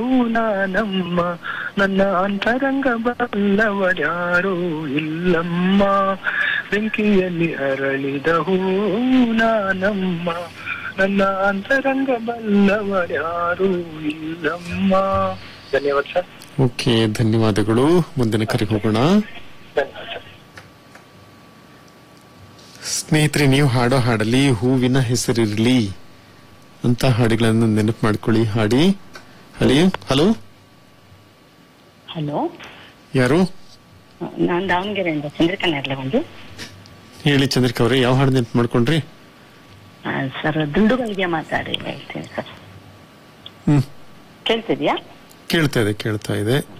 ನಾನಮ್ಮ ನನ್ನ ಅಂತರಂಗ ಬಲ್ಲವರ್ಯಾರೂ ಇಲ್ಲಮ್ಮ ಬೆಂಕಿಯಲ್ಲಿ ಅರಳಿದ ಹೂ ನಾನಮ್ಮ ನನ್ನ ಅಂತರಂಗ ಬಲ್ಲವರ್ಯಾರೂ ಇಲ್ಲಮ್ಮ ಧನ್ಯವಾದ ಸರ್ ಓಕೆ ಧನ್ಯವಾದಗಳು ಮುಂದಿನ ಕರೆಗೆ ಹೋಗೋಣ ಧನ್ಯವಾದ ಸರ್ ಸ್ನೇಹಿತರೆ ನೀವು ಹಾಡೋ ಹಾಡಲ್ಲಿ ಹೂವಿನ ಹೆಸರಿರಲಿ ಅಂತ ಹಾಡುಗಳನ್ನು ನೆನಪು ಮಾಡ್ಕೊಳ್ಳಿ ಹಾಡಿ ಹಲಿ ಹಲೋ ಹಲೋ ಯಾರು ನಾನ್ ದಾವಣಗೆರೆಯಿಂದ ಚಂದ್ರಿಕಾ ನೆರಳೆ ಒಂದು ಹೇಳಿ ಚಂದ್ರಿಕಾ ಅವರೇ ಯಾವ ಹಾಡು ನೆನಪು ಮಾಡ್ಕೊಂಡ್ರಿ ಆ, ಸರ್ ದುಂಡುಗಳಿಗೆ ಮಾತಾಡಿ ಹೇಳ್ತೀನಿ ಸರ್ ಹ್ಮ್ ಕೇಳ್ತಿದ್ಯಾ ಕೇಳ್ತಾ ಇದೆ ಕೇಳ್ತಾ ಇದೆ